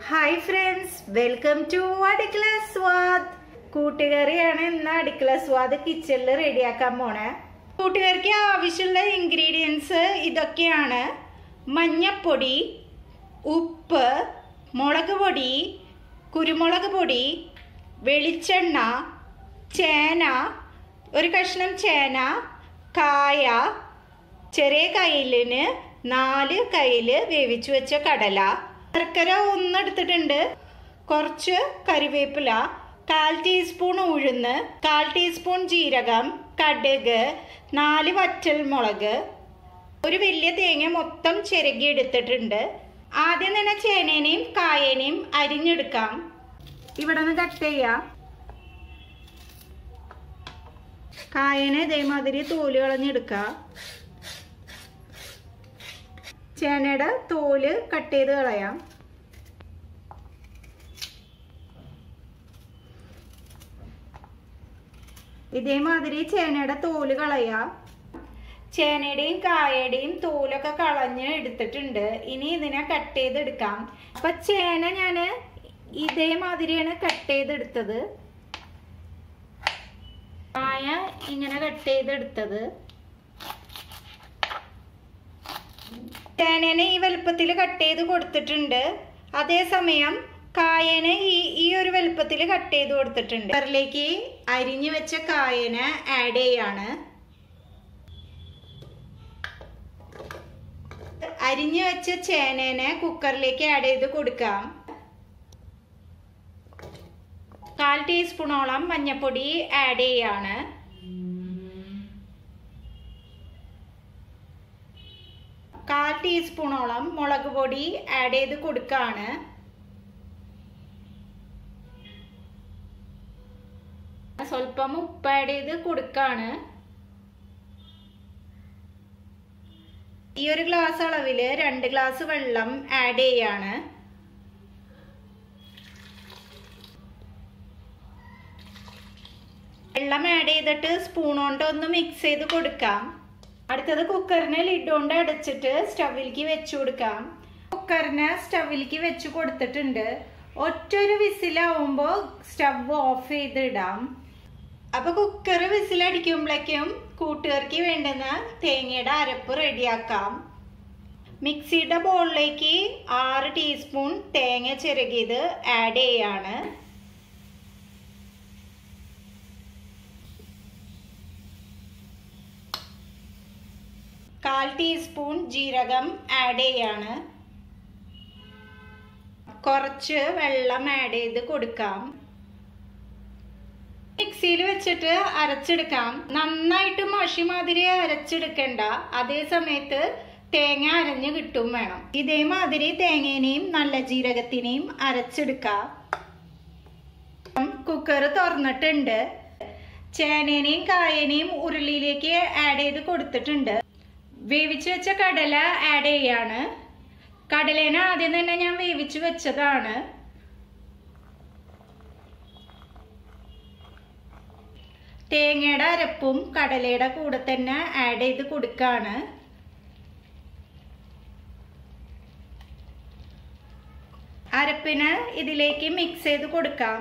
hi friends welcome to അടുക്കള സ്വാദ് കൂട്ടുകറിയാണ് ഇന്ന് അടുക്കള സ്വാദ് കിച്ചണിൽ റെഡിയാക്കാൻ പോണേ കൂട്ടുകറിക്ക് ആവശ്യമുള്ള ഇൻഗ്രീഡിയൻസ് ഇതൊക്കെയാണ് മഞ്ഞപ്പൊടി ഉപ്പ് മുളക് പൊടി കുരുമുളക് പൊടി വെളിച്ചെണ്ണ ചേന ഒരു കഷ്ണം ചേന കായ ചെറിയ കയ്യിലിന് നാല് കയ്യിൽ വേവിച്ചു വെച്ച കടല ശർക്കര ഒന്നെടുത്തിട്ടുണ്ട് കുറച്ച് കറിവേപ്പില കാൽ ടീസ്പൂൺ ഉഴുന്ന് കാൽ ടീസ്പൂൺ ജീരകം കടുക് നാല് വറ്റൽ മുളക് ഒരു വലിയ തേങ്ങ മൊത്തം ചിരകി എടുത്തിട്ടുണ്ട് ആദ്യം തന്നെ ചേനേനെയും കായേനെയും അരിഞ്ഞെടുക്കാം ഇവിടെ നിന്ന് കട്ട് ചെയ്യാം കായനെ ഇതേമാതിരി തോല് കളഞ്ഞെടുക്കുക ചേനയുടെ തോല് കട്ട് ചെയ്ത് കളയാം ഇതേമാതിരി ചേനയുടെ തോല് കളയാം ചേനയുടെയും കായയുടെയും തോലൊക്കെ കളഞ്ഞ് എടുത്തിട്ടുണ്ട് ഇനി ഇതിനെ കട്ട് ചെയ്തെടുക്കാം അപ്പൊ ചേന ഞാൻ ഇതേമാതിരിയാണ് കട്ട് ചെയ്തെടുത്തത് കായ ഇങ്ങനെ കട്ട് ചെയ്തെടുത്തത് ചേനേനെ ഈ വലുപ്പത്തിൽ കട്ട് ചെയ്ത് കൊടുത്തിട്ടുണ്ട് അതേസമയം കായനെ ഈ ഈ ഒരു വലുപ്പത്തിൽ കട്ട് ചെയ്ത് കൊടുത്തിട്ടുണ്ട് അതിലേക്ക് അരിഞ്ഞു വെച്ച കായനെ ആഡ് ചെയ്യാണ് അരിഞ്ഞു വെച്ച ചേനേനെ കുക്കറിലേക്ക് ആഡ് ചെയ്ത് കൊടുക്കാം കാൽ ടീസ്പൂണോളം മഞ്ഞൾപ്പൊടി ആഡ് ചെയ്യാണ് കാൽ ടീസ്പൂണോളം മുളക് പൊടി ആഡ് ചെയ്ത് കൊടുക്കാണ് സ്വല്പം ഉപ്പ് ആഡ് ചെയ്ത് കൊടുക്കാണ് ഈ ഒരു ഗ്ലാസ് അളവില് രണ്ട് ഗ്ലാസ് വെള്ളം ആഡ് ചെയ്യാണ് വെള്ളം ആഡ് ചെയ്തിട്ട് സ്പൂൺ കൊണ്ട് ഒന്ന് മിക്സ് ചെയ്ത് കൊടുക്കാം അടുത്തത് കുക്കറിനെ ലിഡ് കൊണ്ട് അടച്ചിട്ട് സ്റ്റവിലേക്ക് വെച്ചു കൊടുക്കാം കുക്കറിനെ സ്റ്റവിലേക്ക് വെച്ച് കൊടുത്തിട്ടുണ്ട് ഒറ്റൊരു വിസിലാവുമ്പോൾ സ്റ്റവ് ഓഫ് ചെയ്തിടാം അപ്പൊ കുക്കർ വിസിലടിക്കുമ്പോഴേക്കും കൂട്ടുകാർക്ക് വേണ്ടുന്ന തേങ്ങയുടെ അരപ്പ് റെഡിയാക്കാം മിക്സിയുടെ ബോളിലേക്ക് ആറ് ടീസ്പൂൺ തേങ്ങ ചിരകിയത് ആഡ് ചെയ്യാണ് കാൽ ടീസ്പൂൺ ജീരകം ആഡ് ചെയ്യാണ് കുറച്ച് വെള്ളം ആഡ് ചെയ്ത് കൊടുക്കാം മിക്സിയിൽ വെച്ചിട്ട് അരച്ചെടുക്കാം നന്നായിട്ട് മഷി മാതിരി അരച്ചെടുക്കണ്ട അതേ സമയത്ത് തേങ്ങ അരഞ്ഞു കിട്ടും വേണം ഇതേമാതിരി തേങ്ങേനെയും നല്ല ജീരകത്തിനെയും അരച്ചെടുക്കാം കുക്കർ തുറന്നിട്ടുണ്ട് ചേനേനെയും കായനെയും ഉരുളിയിലേക്ക് ആഡ് ചെയ്ത് കൊടുത്തിട്ടുണ്ട് വേവിച്ച് വെച്ച കടല ആഡ് ചെയ്യാണ് കടലേനെ ആദ്യം തന്നെ ഞാൻ വേവിച്ച് വെച്ചതാണ് തേങ്ങയുടെ അരപ്പും കടലയുടെ കൂടെ തന്നെ ആഡ് ചെയ്ത് കൊടുക്കാണ് അരപ്പിന് ഇതിലേക്ക് മിക്സ് ചെയ്ത് കൊടുക്കാം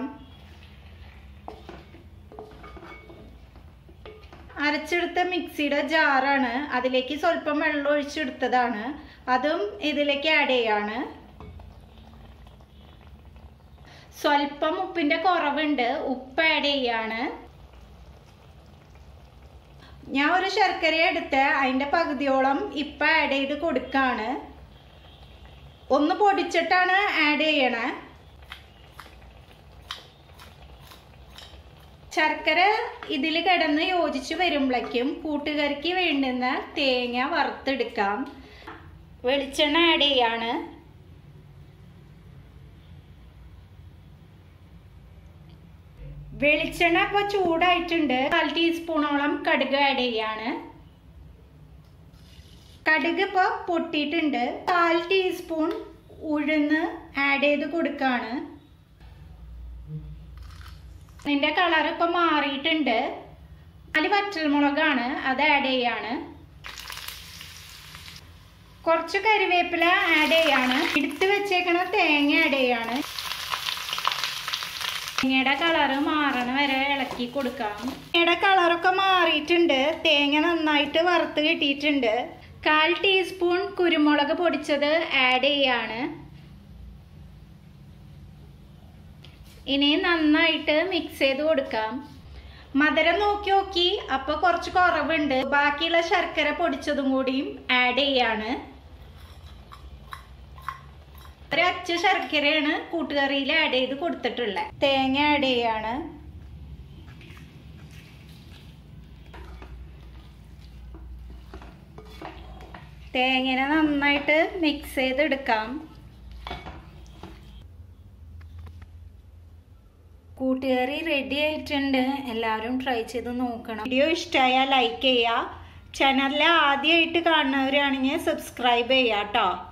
അരച്ചെടുത്ത മിക്സിയുടെ ജാറാണ് അതിലേക്ക് സ്വല്പം വെള്ളം ഒഴിച്ചെടുത്തതാണ് അതും ഇതിലേക്ക് ആഡ് ചെയ്യാണ് സ്വല്പം ഉപ്പിന്റെ കുറവുണ്ട് ഉപ്പ് ആഡ് ചെയ്യാണ് ഞാൻ ഒരു ശർക്കര എടുത്ത് അതിന്റെ പകുതിയോളം ഇപ്പം ആഡ് ചെയ്ത് കൊടുക്കാണ് ഒന്ന് പൊടിച്ചിട്ടാണ് ആഡ് ചെയ്യണേ ശർക്കര ഇതിൽ കിടന്ന് യോജിച്ച് വരുമ്പോഴേക്കും കൂട്ടുകറിക്ക് വേണ്ടുന്ന തേങ്ങ വറുത്തെടുക്കാം വെളിച്ചെണ്ണ ആഡ് ചെയ്യാണ് വെളിച്ചെണ്ണ ഇപ്പോൾ ചൂടായിട്ടുണ്ട് കാൽ ടീസ്പൂണോളം കടുക് ആഡ് ചെയ്യാണ് കടുക് ഇപ്പോൾ പൊട്ടിയിട്ടുണ്ട് കാൽ ടീസ്പൂൺ ഉഴുന്ന് ആഡ് ചെയ്ത് കൊടുക്കാണ് ഇതിന്റെ കളർ ഇപ്പൊ മാറിയിട്ടുണ്ട് നാല് വറ്റൽമുളകാണ് അത് ആഡ് ചെയ്യാണ് കുറച്ച് കറിവേപ്പില ആഡ് ചെയ്യാണ് എടുത്ത് വെച്ചേക്കണ തേങ്ങ ആഡ് ചെയ്യാണ് തേങ്ങയുടെ കളറ് മാറണ വരെ ഇളക്കി കൊടുക്കാം തേങ്ങയുടെ കളറൊക്കെ മാറിയിട്ടുണ്ട് തേങ്ങ നന്നായിട്ട് വറുത്ത് കിട്ടിയിട്ടുണ്ട് കാൽ ടീസ്പൂൺ കുരുമുളക് പൊടിച്ചത് ആഡ് ചെയ്യാണ് ഇനി നന്നായിട്ട് മിക്സ് ചെയ്ത് കൊടുക്കാം മധുരം നോക്കി നോക്കി അപ്പൊ കുറച്ച് കുറവുണ്ട് ബാക്കിയുള്ള ശർക്കര പൊടിച്ചതും കൂടിയും ആഡ് ചെയ്യാണ് ഒരു അച്ച് ശർക്കരയാണ് കൂട്ടുകറിയിൽ ആഡ് ചെയ്ത് കൊടുത്തിട്ടുള്ളത് തേങ്ങ ആഡ് ചെയ്യാണ് തേങ്ങനെ നന്നായിട്ട് മിക്സ് ചെയ്തെടുക്കാം കൂട്ടുകറി റെഡി ആയിട്ടുണ്ട് എല്ലാവരും ട്രൈ ചെയ്ത് നോക്കണം വീഡിയോ ഇഷ്ടമായാൽ ലൈക്ക് ചെയ്യുക ചാനലിൽ ആദ്യമായിട്ട് കാണുന്നവരാണെങ്കിൽ സബ്സ്ക്രൈബ് ചെയ്യുക കേട്ടോ